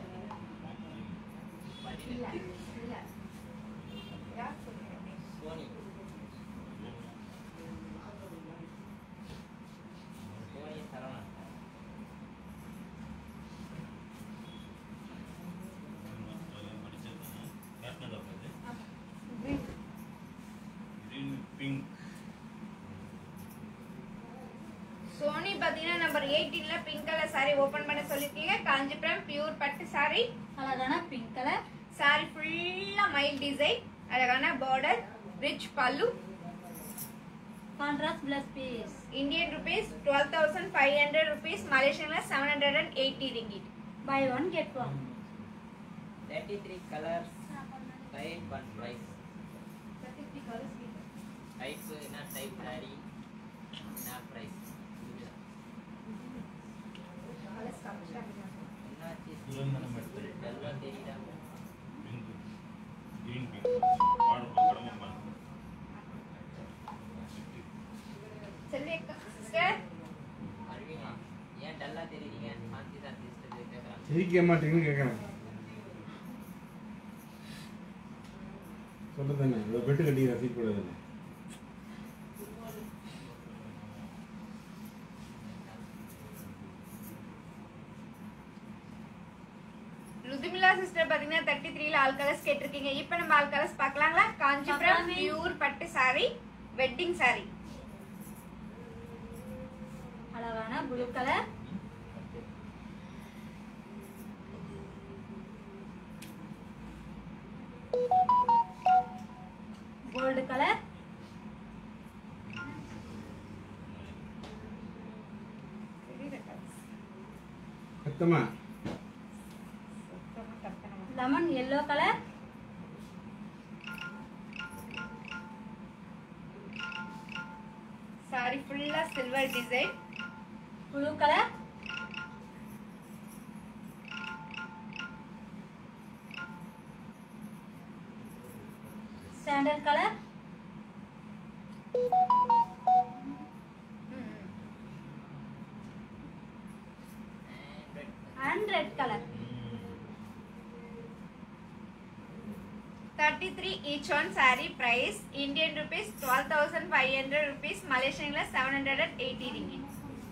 Soni Soni Saravanan pink Soni பாத்தீங்கன்னா நம்பர் 18ல பிங்க் கலர் சாரி ஓபன் பண்ண சொல்லிருக்கீங்க காஞ்சிபுரம் பியூர் பட்டு சாரி அழகான பிங்க் கலர் சாரி ஃபுல்லா மைல் டிசைன் அழகான border rich pallu contrast plus piece Indian rupees twelve thousand five hundred rupees மலேசியன்ல seven hundred and eighty ringgit buy one get one thirty three colours buy one price type என்ன type sorry என்ன price என்னாச்சு எல்லாம் தெரியுதா செல்வி sister அருவிமா ஏன் டல்லா தெரியுறீங்க சாந்தி தான் sister கேட்குறாங்க சிரிக்க மாட்டீங்கன்னு கேட்குறேன் சொல்லுதானே இவ்வளோ பெட்டு கட்டி ரசிக்கக்கூடாது ருதுமிலா சிஸ்டர் பாத்தீங்கன்னா தேர்ட்டி த்ரீல ஆல் கலர்ஸ் கேட்டிருக்கீங்க இப்போ நம்ம ஆல் கலர்ஸ் பார்க்கலாங்களா காஞ்சிபுரம் பார்க்கலாமே. பியூர் பட்டு saree வெட்டிங் saree அழகான ப்ளூ கலர் கோல்டு கலர் சத்தமா லெமன் எல்லோ கலர் saree ஃபுல்லா silver design blue colour sandal colour and red colour thirty three each one saree price Indian rupees twelve thousand five hundred rupees மலேசியன்ல seven hundred and eighty ringgit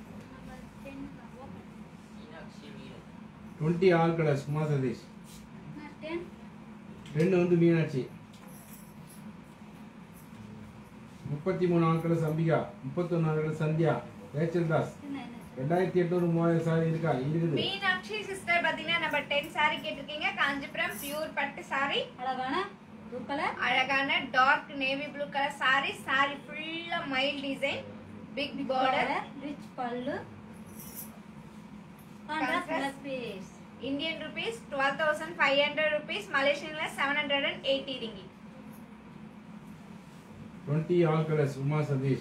Meenakshi வீடு twenty all colours Uma Satish ten ரெண்டு வந்து மீனாட்சி முப்பத்தி மூணு ஆள் colours Ambika முப்பத்தொன்னு ஆள் colours Sandhya Rachel Das ரெண்டாயிரத்தி எட்நூறு மூவாயிரம் சாரி இருக்கா இருக்குது மீனாட்சி சிஸ்டர் பாத்தீங்கன்னா நம்ம டென் saree கேட்டிருக்கீங்க காஞ்சிபுரம் பியூர் பட்டு saree அழகான ப்ளூ கலர் அழகான dark navy blue colour saree saree ஃபுல்லா மைல் design big border rich pallu contrast Contrast. Plus piece Indian rupees twelve thousand five hundred rupees மலேசியன்ல seven hundred and eighty ringgit twenty all colours Uma Satish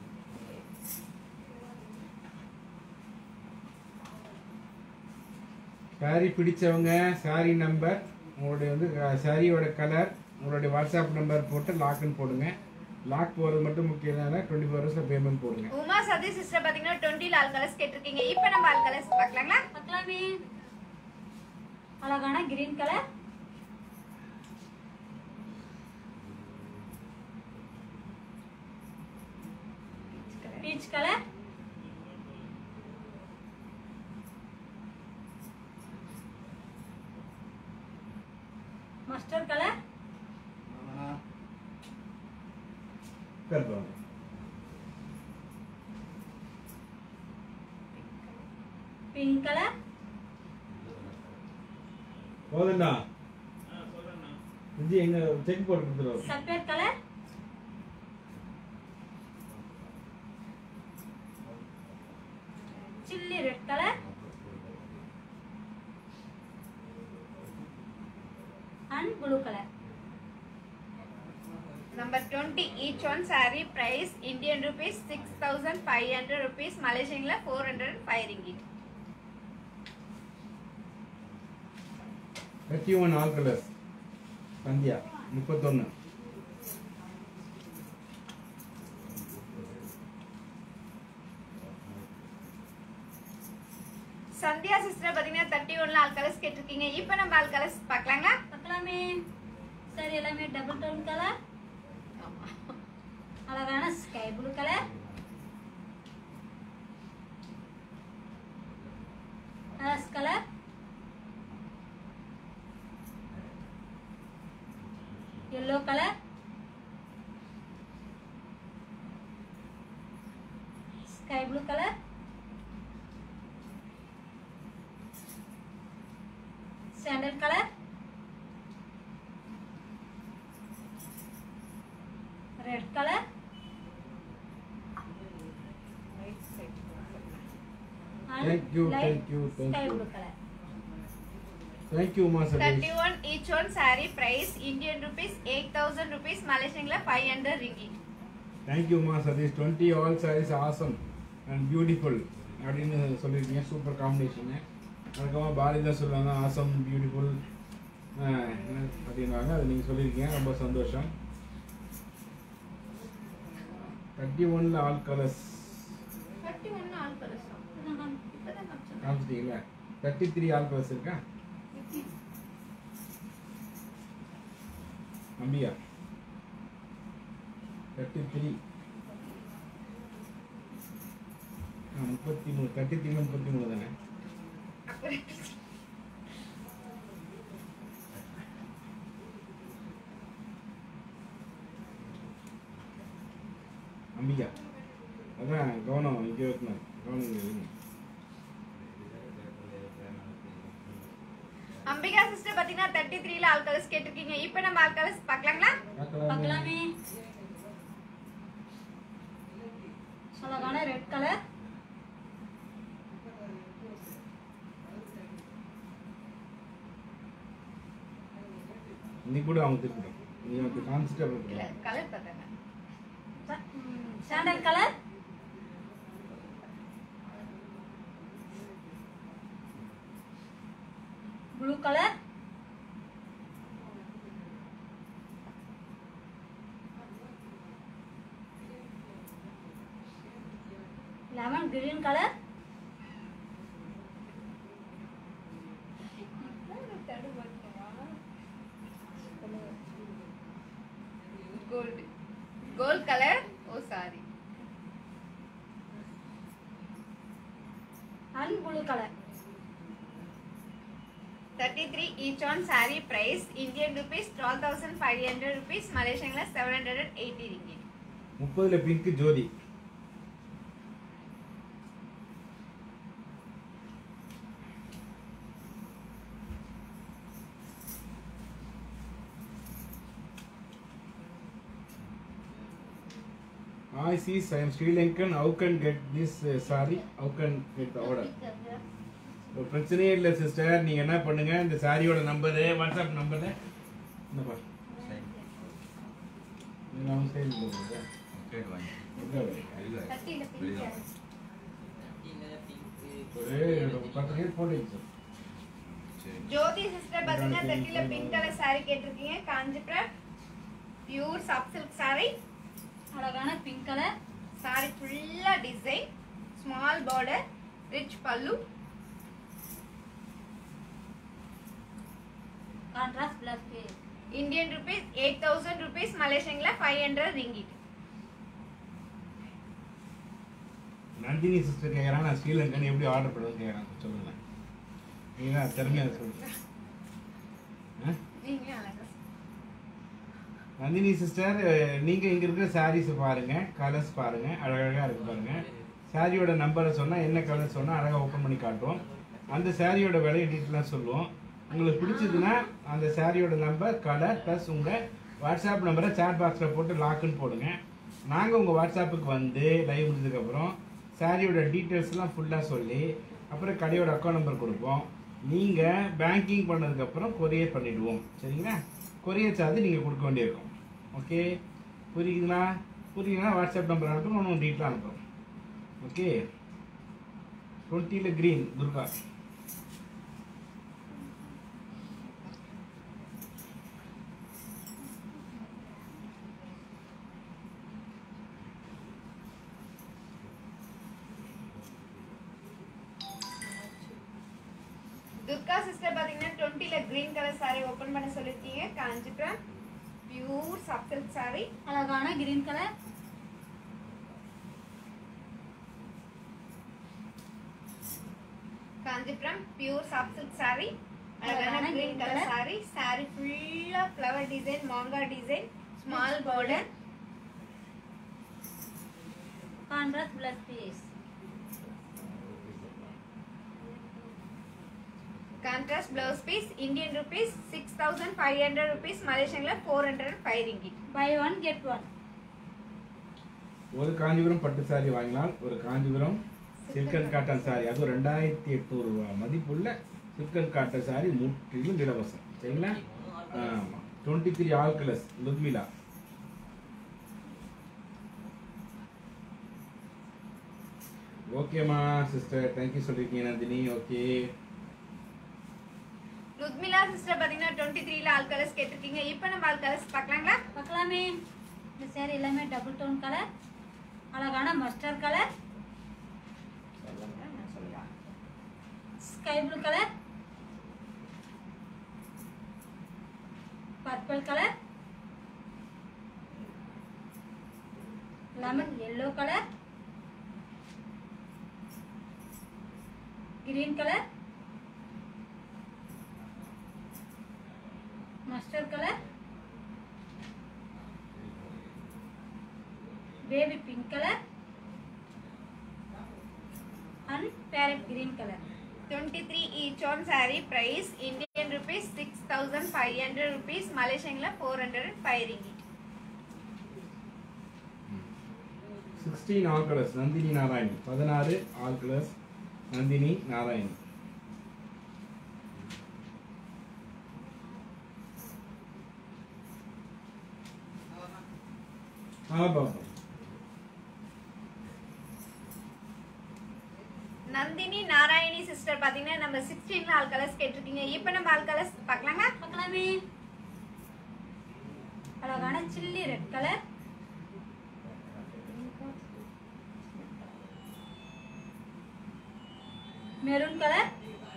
saree பிடிச்சவங்க saree number உங்களுடைய வந்து சாரியோட colour உங்களுடைய WhatsApp number போட்டு லாக்னு போடுங்க லாக் போகிறது மட்டும் முக்கியம் இல்லை டுவெண்ட்டி ஃபோர் ஹவர்ஸில் பேமெண்ட் போடுங்க உமா சதி சிஸ்டர் பாத்தீங்கன்னா டுவெண்ட்டி ஆல் கலர்ஸ் கேட்டிருக்கீங்க இப்போ நம்ம ஆல் கலர்ஸ் பார்க்கலாங்களா பார்க்கலாமே அழகான green colour peach colour mustard colour கருப்பாங்க பிங்க் கலர் போதுண்டா விஜய் எங்க செக் போட்டு கொடுத்துருவோம் சஃபேட் colour chilli red colour and blue colour Number 20 each one saree price Indian rupees 6500 rupees Malaysian la 405 ringgit. Thirty one all colours Sandhya முப்பத்தொன்று Sandhya sister பாத்தீங்கன்னா thirty ஒன்ல all colours கேட்டிருக்கீங்க இப்போ நம்ம ஆல் கலர்ஸ் பார்க்கலாங்களா பார்க்கலாமே சரி எல்லாமே டபுள் டோன் கலர் அழகான sky blue colour ash colour yellow colour sky blue colour sandal colour red colour Thank you, thank you, thank sky you. Blue colour thank you Uma Satish 31 each one saree price Indian rupees 8000 rupees Malaysian la 500 ringgit thank you Uma Satish twenty all sarees awesome and beautiful அப்படின்னு சொல்லியிருக்கீங்க super combination அதுக்கப்புறமா பாரதி தான் சொல்லுவாங்க awesome beautiful அப்படின்னாங்க அது நீங்கள் சொல்லியிருக்கீங்க ரொம்ப சந்தோஷம் தேர்ட்டி ஒன்ல ஆல் கலர்ஸ் 31 all colors இப்பதான் காமிச்சோம் காமிச்சிட்டீங்களா தேர்ட்டி த்ரீ ஆல் கலர்ஸ் இருக்கா நம்பியா தேர்ட்டி த்ரீ முப்பத்தி மூணு தேர்ட்டி த்ரீ முப்பத்தி மூணு தானே அம்பிகா அதான் கவனம் இங்கே வைக்கணும் கவனம் இங்கே வைக்கணும் அம்பிகா சிஸ்டர் பாத்தீங்கன்னா 33 ல ஆல் கலர்ஸ் கேட்டிருக்கீங்க இப்போ நம்ம ஆல் கலர்ஸ் பார்க்கலாங்களா பார்க்கலாமே பார்க்கலாமே அழகான ரெட் கலர் இன்னைக்கு கூட அவங்க திருப்பிடும் நீ வந்து கான்ஸ்டபிள் இல்ல கலர் பார்த்தாங்க sandal colour blue colour lemon green colour gold gold colour oh sorry and blue colour 33 each on saree price Indian rupees 12500 rupees Malaysian la 780 ringgit முப்பதுல pink Jothi I see I am Sri Lankan. How can get this uh, sari? How can get the order? ஒரு பிரச்சனையே இல்லை sister நீங்கள் என்ன பண்ணுங்க இந்த சாரியோட number WhatsApp number என்னப்பா இதெல்லாம் சைடு போகுது கேட்டு வாங்கி ஒரே ஒரு பத்து பேர் போட்டுங்க சார் ஜோதி சிஸ்டர் பாத்தீங்கன்னா 30 ல பிங்க் கலர் saree கேட்டிருக்கீங்க Kanchipuram pure soft silk saree அழகான பிங்க் கலர் saree ஃபுல்லா design small border rich pallu contrast plus base Indian rupees eight thousand rupees மலேசியன்ல five hundred ringgit Nandini sister கேட்குறாங்க நான் ஸ்ரீலங்கன் எப்படி ஆர்டர் பண்ணுறது கேட்குறாங்க சொல்லுங்க நீங்கள் திறமையாக சொல்லுங்க ஆ? நீங்க அழகா நந்தினி சிஸ்டர் நீங்கள் இங்கே இருக்கிற சாரீஸ் பாருங்கள் கலர்ஸ் பாருங்கள் அழகழகாக இருக்கு பாருங்கள் சாரியோட நம்பரை சொன்னால் என்ன கலர் சொன்னால் அழகாக ஓப்பன் பண்ணி காட்டுவோம் அந்த சாரியோட விலையை டீட்டெயிலாக சொல்லுவோம் உங்களுக்கு பிடிச்சதுன்னா அந்த சாரியோட நம்பர் கலர் ப்ளஸ் உங்கள் வாட்ஸ்அப் நம்பரை சேட் பாக்ஸில் போட்டு லாக்குன்னு போடுங்க நாங்கள் உங்கள் வாட்ஸ்அப்புக்கு வந்து லைவ் முடிஞ்சதுக்கப்புறம் சாரியோட டீட்டெயில்ஸ்லாம் ஃபுல்லாக சொல்லி அப்புறம் கடையோட அக்கௌண்ட் நம்பர் கொடுப்போம் நீங்கள் பேங்கிங் பண்ணதுக்கப்புறம் கொரியர் பண்ணிவிடுவோம் சரிங்களா கொரியர் சார்ஜ் நீங்கள் கொடுக்க வேண்டியிருக்கும் ஓகே புரியுதுங்களா புரியுதுங்களா வாட்ஸ்அப் நம்பர் அனுப்புகிறோம் ஒன்றும் டீட்டெயிலாக அனுப்புகிறோம் ஓகே டுவெண்ட்டியில் க்ரீன் துர்கா துர்கா சிஸ்டர் பாத்தீங்கன்னா டுவெண்ட்டில கிரீன் கலர் saree ஓபன் பண்ண சொல்லிருக்கீங்க Kanchipuram pure soft silk saree அழகான green colour Kanchipuram pure soft silk saree அழகான அழகான green green colour color. saree saree ஃபுல்லா ஃப்ளவர் டிசைன் மாங்கா design small border contrast plus base contrast blouse piece Indian rupees six thousand five hundred rupees மலேசியன்ல four hundred five ringgit buy one get one ஒரு காஞ்சிபுரம் பட்டு சாரி வாங்கினால் ஒரு Kanchipuram silk and cotton saree அதுவும் ரெண்டாயிரத்தி எட்நூறு ரூபா மதிப்புள்ள சில்கன் காட்ட சாரி முற்றிலும் இலவசம் சரிங்களா ஆமாம் twenty three all colours Ludmila ஓகேம்மா சிஸ்டர் தேங்க்யூ சொல்லியிருக்கீங்க நந்தினி ஓகே லுத்மிலா சிஸ்டர் பாத்தீங்கன்னா டுவெண்ட்டி த்ரீல ஆல் கலர்ஸ் கேட்டிருக்கீங்க இப்போ நம்ம ஆல் கலர்ஸ் பார்க்கலாங்களா பார்க்கலாமே இந்த சேரீ எல்லாமே டபுள் டோன் கலர் அழகான மஸ்டர்ட் கலர் நான் சொல்லுவேன் sky blue colour purple colour lemon yellow colour green colour mustard colour baby pink colour and parrot green colour 23 each on saree price Indian rupees 6500 rupees Malaysian la 405 ringgit sixteen all colours Nandini Narayani பதினாறு all colours Nandini Narayani ஆ பாப்போம் Nandini Narayani sister பாத்தீங்கன்னா நம்ம 16ல all colours கேட்டிருக்கீங்க இப்போ நம்ம all colours பார்க்கலாங்க பார்க்கலாமே அழகான chilli red colour maroon colour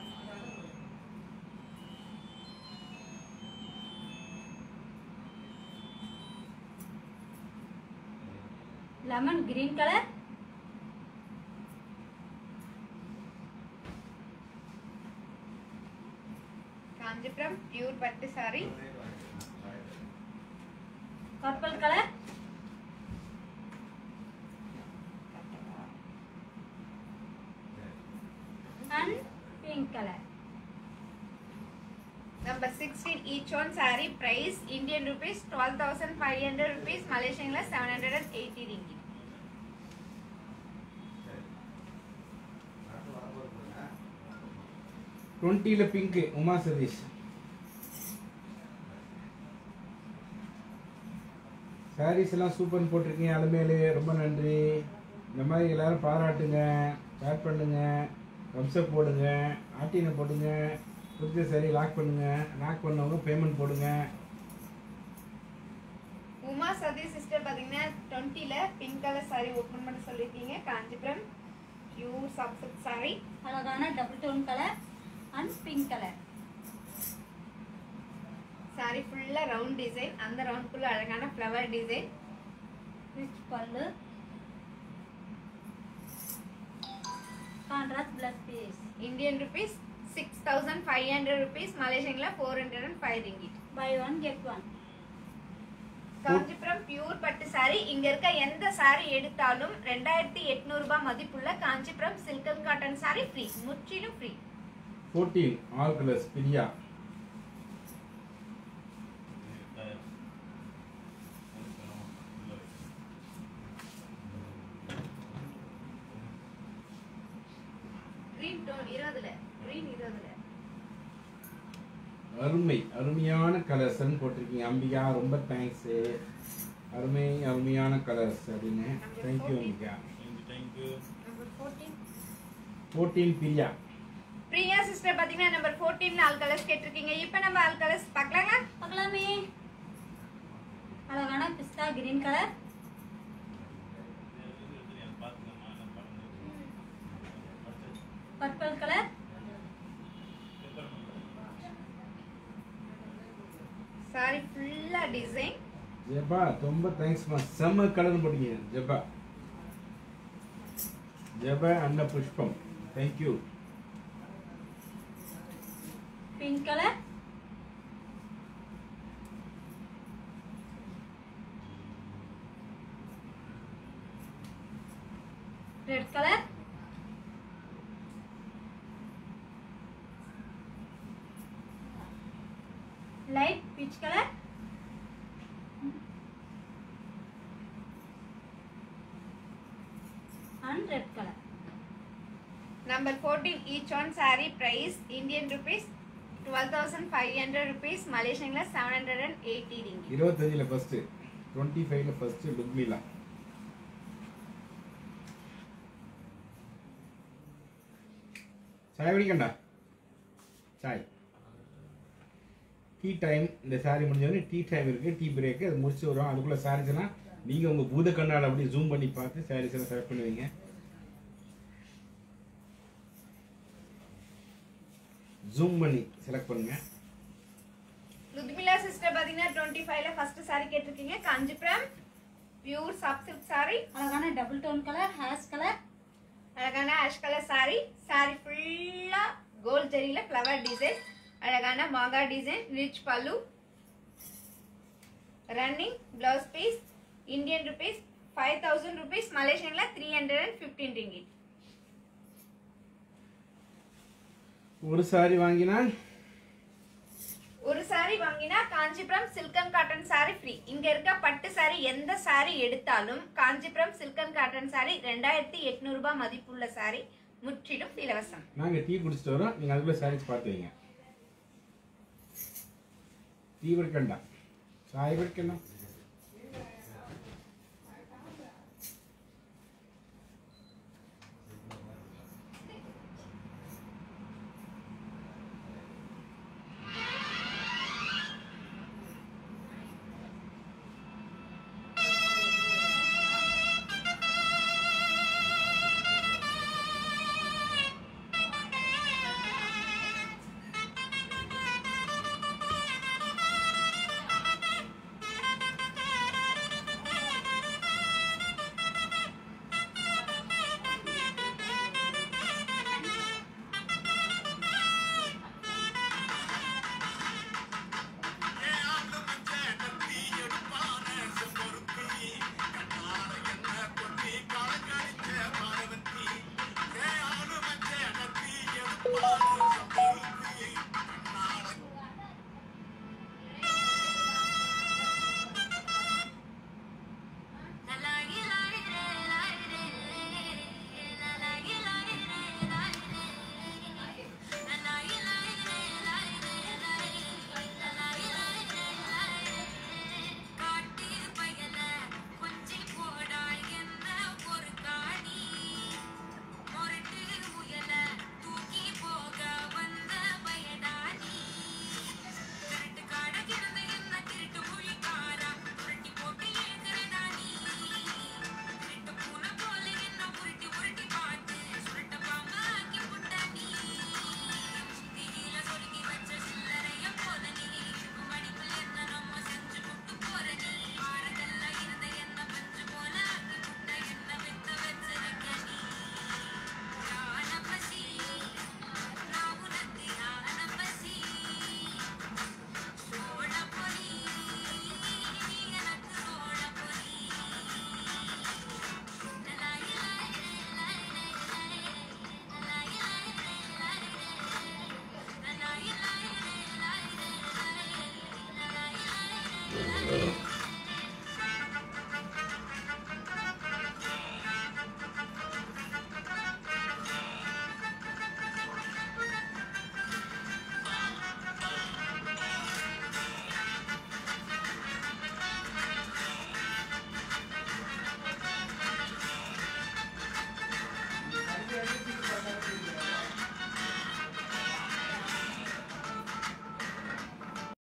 lemon green colour Kanchipuram pure பட்டு saree purple colour and pink colour number 16 each on saree price Indian rupees 12500 rupees Malaysian la 780 ringgit டுவெண்ட்டியில் பிங்க்கு உமா சதீஷ் சாரீஸ் எல்லாம் சூப்பர்னு போட்டிருக்கீங்க அலுமையிலே ரொம்ப நன்றி இந்த மாதிரி எல்லாரும் பாராட்டுங்க ஷேர் பண்ணுங்க வம்சப் போடுங்க ஆட்டினை போடுங்க பிடிச்ச சரி லாக் பண்ணுங்க லாக் பண்ணவங்க பேமெண்ட் போடுங்க உமா சதி சிஸ்டர் பாத்தீங்கன்னா 20ல பிங்க் கலர் saree ஓபன் பண்ண சொல்லிருக்கீங்க காஞ்சிபுரம் பியூர் சாஃப்ட் saree அழகான double tone colour and pink colour saree ஃபுல்லா ரவுண்ட் டிசைன் அந்த ரவுண்ட்குள்ள அழகான flower design rich pallu contrast plus piece Indian rupees six thousand five hundred rupees மலேசியன்ல four hundred and five ringgit buy one get one Kanchipuram pure பட்டு saree இங்க இருக்க எந்த saree எடுத்தாலும் ரெண்டாயிரத்தி எட்நூறு ரூபாய் மதிப்புள்ள Kanchipuram silken cotton saree free முற்றிலும் free fourteen all colours Priya green tone இருபதுல கிரீன் இருபதுல அருமை அருமையான கலர்ஸ்ன்னு போட்டிருக்கீங்க அம்பிகா ரொம்ப தேங்க்ஸு அருமை அருமையான கலர்ஸ் அப்படின்னு thank you Ambika number fourteen fourteen Priya Priya sister பாத்தீங்கன்னா நம்பர் ஃபோர்டீன்ல ஆல் கலர்ஸ் கேட்டிருக்கீங்க இப்போ நம்ம ஆல் கலர்ஸ் பார்க்கலாங்க பார்க்கலாமே அழகான பிஸ்தா green colour purple colour saree ஃபுல்லா டிசைன் ஜெபா ரொம்ப தேங்க்ஸ்மா செம்ம கலர் போட்டீங்க ஜெபா ஜெபா அண்ணா Pushpam thank you pink colour red colour light peach colour and red colour நம்ம Number 14, each one saree price Indian rupees 12,500 rupees, Malaysian la 780 ringgit. இருபத்தஞ்சில் ஃபஸ்ட்டு டுவெண்ட்டி ஃபைவ்ல first Ludmila சாய் குடிக்கண்டா சாய் டீ டைம் இந்த சாரி முடிஞ்சவொடனே டீ டைம் இருக்குது டீ பிரேக்கு அது முடிச்சு வரும் அதுக்குள்ளே சாரீஸ்னா நீங்கள் உங்கள் பூத கண்ணால் அப்படி ஜூம் பண்ணி பார்த்து சாரீஸ் எல்லாம் செலக்ட் பண்ணுவீங்க ஜூம் பண்ணி செலக்ட் பண்ணுங்க லுத்மிலா சிஸ்டர் பாத்தீங்கன்னா 25 ல ஃபர்ஸ்ட் saree கேட்டிருக்கீங்க Kanchipuram pure soft silk saree அழகான double tone colour ash colour அழகான ஆஷ் கலர் saree saree ஃபுல்லா கோல்ட் ஜெரியில ஃப்ளவர் டிசைன் அழகான மாங்கா design rich pallu running blouse piece Indian rupees five thousand rupees மலேசியன்ல three hundred and fifteen ringgit ஒரு சாரி வாங்கினால் ஒரு saree வாங்கினா Kanchipuram silken cotton saree free இங்க இருக்க பட்டு saree எந்த saree எடுத்தாலும் காஞ்சிபுரம் சில்கன் காட்டன் saree ரெண்டாயிரத்தி எட்நூறு ரூபாய் மதிப்புள்ள saree முற்றிலும் இலவசம் நாங்கள் டீ குடிச்சிட்டு வரோம் நீங்கள் அதுக்குள்ளே சாரீஸ் பார்த்து வைங்க டீ எடுக்கண்டா சாய் எடுக்கணும்